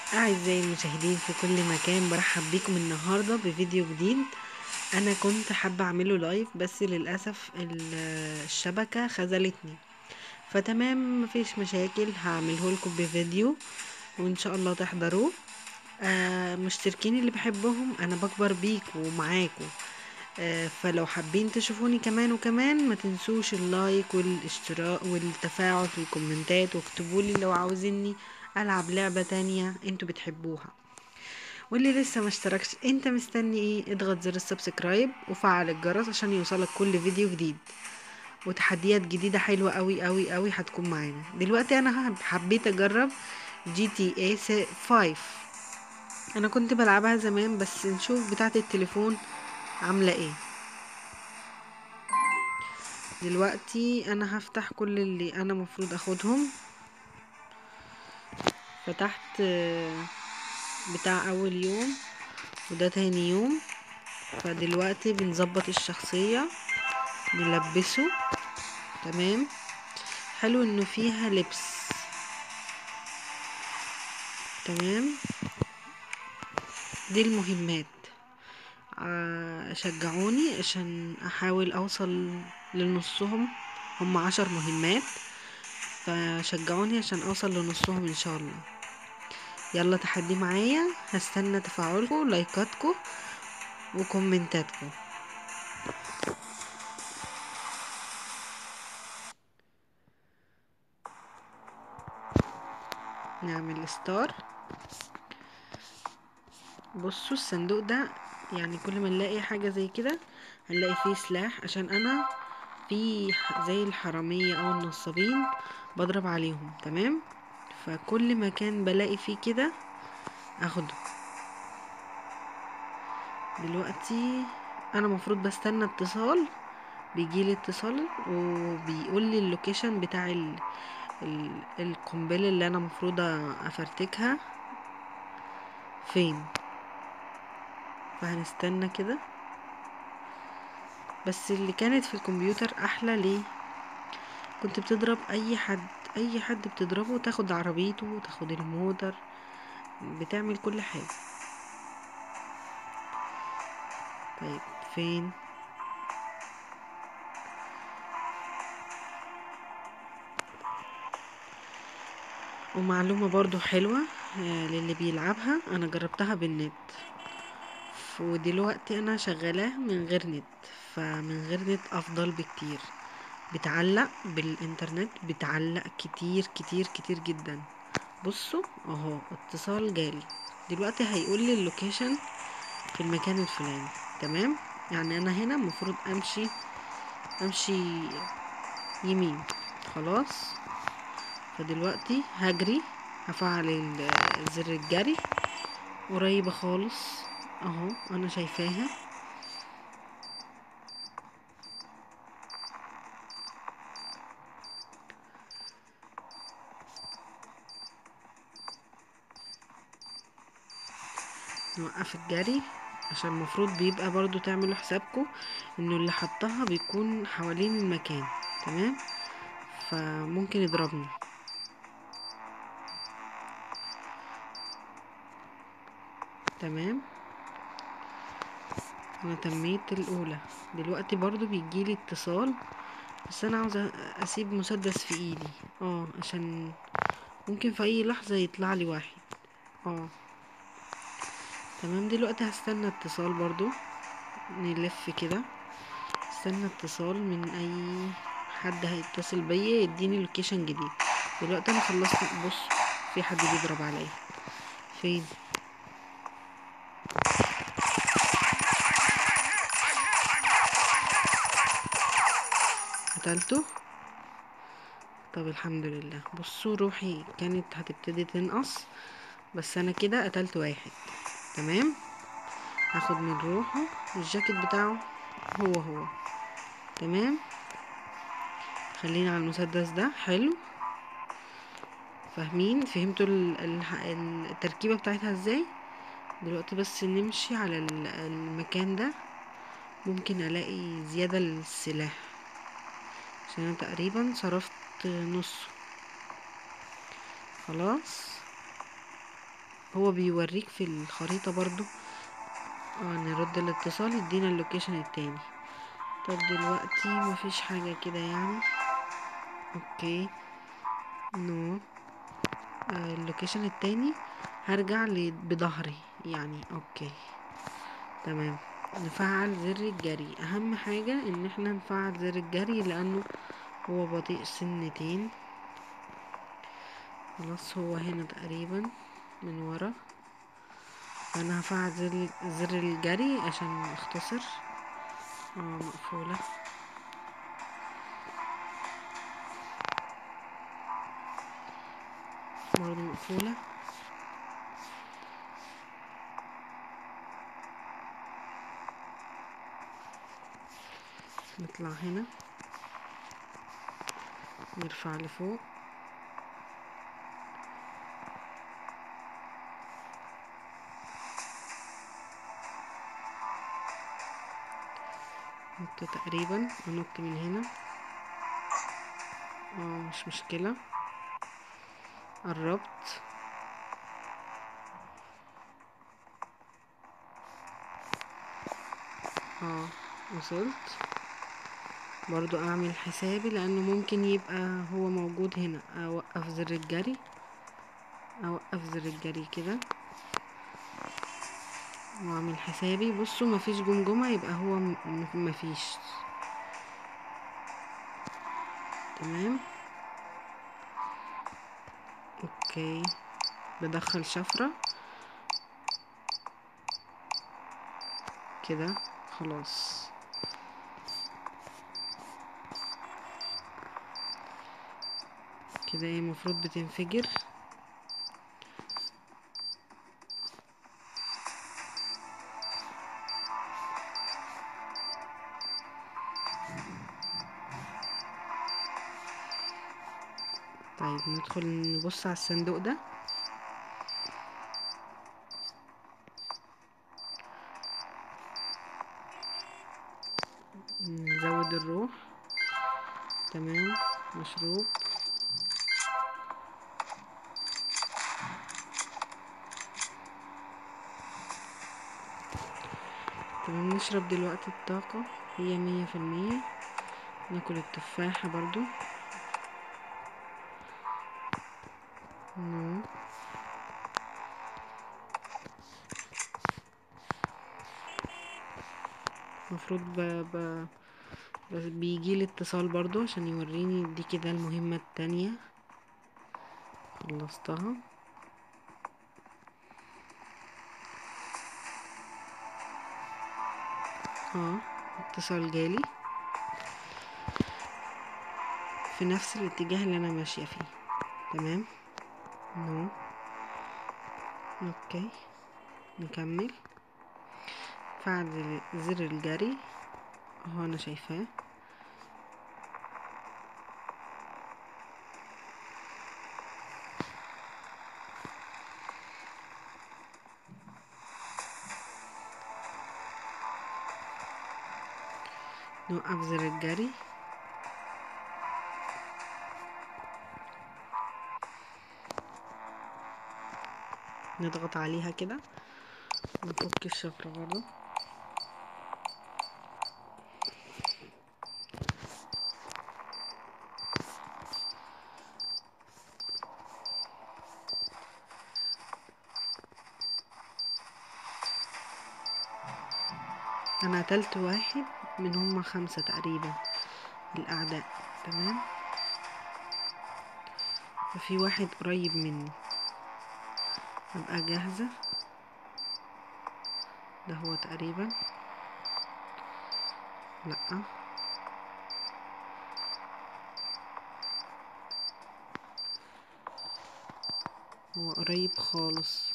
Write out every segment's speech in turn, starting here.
أعزائي المشاهدين في كل مكان برحب بيكم النهاردة بفيديو جديد أنا كنت حابة أعمله لايف بس للأسف ال- الشبكة خذلتني فتمام مفيش مشاكل هعمله لكم بفيديو وإن شاء الله تحضروه آه مشتركين اللي بحبهم أنا بكبر بيكم ومعاكم آه فلو حابين تشوفوني كمان وكمان ما تنسوش اللايك والاشتراك والتفاعل في الكومنتات واكتبوا لي لو عاوزيني العب لعبة تانية انتوا بتحبوها واللي لسه ما اشتركش انت مستني ايه اضغط زر السبسكرايب وفعل الجرس عشان يوصلك كل فيديو جديد وتحديات جديدة حلوة قوي قوي قوي هتكون معانا دلوقتي انا حبيت اجرب جي تي اي 5 انا كنت بلعبها زمان بس نشوف بتاعة التليفون عاملة ايه دلوقتي انا هفتح كل اللي انا مفروض اخدهم فتحت بتاع اول يوم وده تاني يوم فدلوقتي بنظبط الشخصية نلبسه تمام حلو انه فيها لبس تمام دي المهمات شجعوني عشان احاول اوصل لنصهم هم عشر مهمات فشجعوني عشان اوصل لنصهم ان شاء الله يلا تحدي معايا هستنى تفاعلكم لايكاتكم وكومنتاتكم نعمل ستار بصوا الصندوق ده يعني كل ما نلاقي حاجة زي كده هنلاقي فيه سلاح عشان انا في زي الحرامية او النصابين بضرب عليهم تمام فكل مكان بلاقي فيه كده اخده دلوقتي انا مفروض بستنى اتصال بيجيلي اتصال وبيقول لي اللوكيشن بتاع ال... ال... القنبلة اللي انا مفروض افرتكها فين فهنستنى كده بس اللي كانت في الكمبيوتر احلى ليه كنت بتضرب اي حد اي حد بتضربه تاخد عربيته تاخد الموتر بتعمل كل حاجة طيب فين ومعلومة برضو حلوة للي بيلعبها انا جربتها بالنت ودلوقتي انا شغلاه من غير نت فمن غير نت افضل بكتير بتعلق بالانترنت بتعلق كتير كتير كتير جدا بصوا اهو اتصال جالي دلوقتي هيقول لي اللوكيشن في المكان الفلاني تمام يعني انا هنا المفروض امشي امشي يمين خلاص فدلوقتي هجري هفعل زر الجري قريبة خالص اهو انا شايفاها نوقف الجري عشان المفروض بيبقى برضو تعملوا حسابكم انه اللي حطها بيكون حوالين المكان تمام فممكن يضربني تمام انا تميت الاولى دلوقتي برضو بيجيلي اتصال بس انا عاوزة اسيب مسدس في ايدي اه عشان ممكن في اي لحظة يطلع لي واحد اه تمام دلوقتي هستنى اتصال برضو نلف كده استنى اتصال من اي حد هيتصل بيا يديني لوكيشن جديد دلوقتي انا خلصت بص في حد بيضرب عليا فين قتلته طب الحمد لله بصوا روحي كانت هتبتدي تنقص بس انا كده قتلت واحد تمام هاخد من روحه الجاكيت بتاعه هو هو تمام خلينا على المسدس ده حلو فاهمين فهمتوا التركيبة بتاعتها ازاي دلوقتي بس نمشي على المكان ده ممكن الاقي زيادة للسلاح عشان انا تقريبا صرفت نصه خلاص هو بيوريك في الخريطة برضو اه نرد الاتصال يدينا اللوكيشن التاني طب دلوقتي مفيش حاجة كده يعني اوكي نو آه اللوكيشن التاني هرجع ل- بظهري يعني اوكي تمام نفعل زر الجري اهم حاجة ان احنا نفعل زر الجري لانه هو بطيء سنتين خلاص هو هنا تقريبا من ورا انا هفعل زر زر الجري عشان اختصر اه مقفولة برضه مقفولة نطلع هنا نرفع لفوق نط تقريبا ونط من هنا اه مش مشكلة قربت اه وصلت برضو اعمل حسابي لانه ممكن يبقى هو موجود هنا اوقف زر الجري اوقف زر الجري كده واعمل حسابي بصوا مفيش جمجمة يبقى هو م- م- مفيش تمام اوكي بدخل شفرة كده خلاص كده هي المفروض بتنفجر طيب ندخل نبص على الصندوق ده نزود الروح تمام مشروب تمام نشرب دلوقتي الطاقة هي مية في المية ناكل التفاحة برضو نو المفروض ب... ب... بس بيجي لي اتصال برضو عشان يوريني دي كده المهمة التانية خلصتها اه اتصال جالي في نفس الاتجاه اللي انا ماشية فيه تمام نو اوكي نكمل فعل زر الجري اهو انا شايفاه نوقف زر الجري نضغط عليها كده ونفك الشفرة برضه انا قتلت واحد من هما خمسة تقريبا الاعداء تمام وفي واحد قريب مني ابقى جاهزة ده هو تقريبا لا هو قريب خالص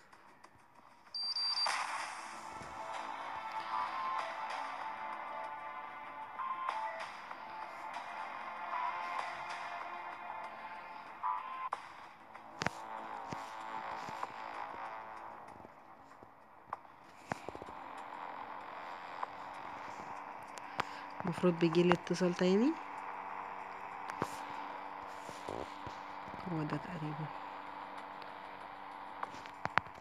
المفروض بيجيلي اتصال تاني هو ده تقريبا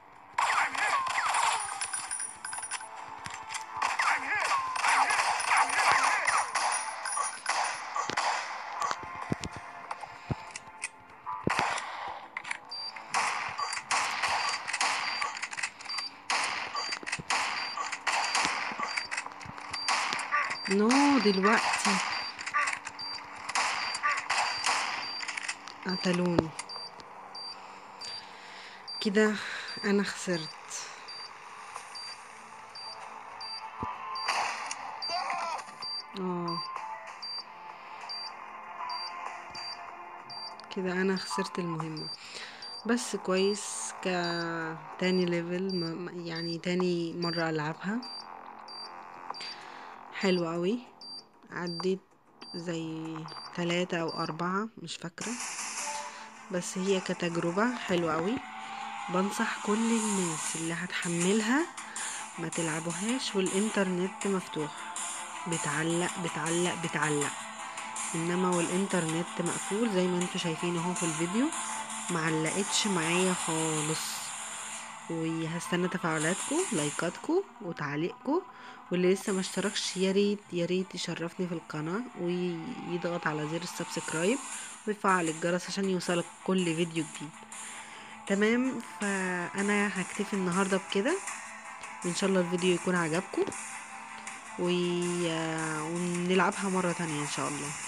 دلوقتي قتلوني كده انا خسرت اه كده انا خسرت المهمة بس كويس كتاني ليفل يعني تاني مرة العبها حلو قوي عديت زي تلاتة او اربعة مش فاكرة بس هي كتجربة حلوة قوي بنصح كل الناس اللي هتحملها ما تلعبوهاش والانترنت مفتوح بتعلق بتعلق بتعلق انما والانترنت مقفول زي ما انتوا شايفين اهو في الفيديو معلقتش معايا خالص وهستنى تفاعلاتكم لايكاتكم وتعليقكم واللي لسه ما اشتركش يا ريت يا ريت يشرفني في القناه ويضغط على زر السبسكرايب ويفعل الجرس عشان يوصلك كل فيديو جديد تمام فانا هكتفي النهارده بكده وان شاء الله الفيديو يكون عجبكم ونلعبها مره تانية ان شاء الله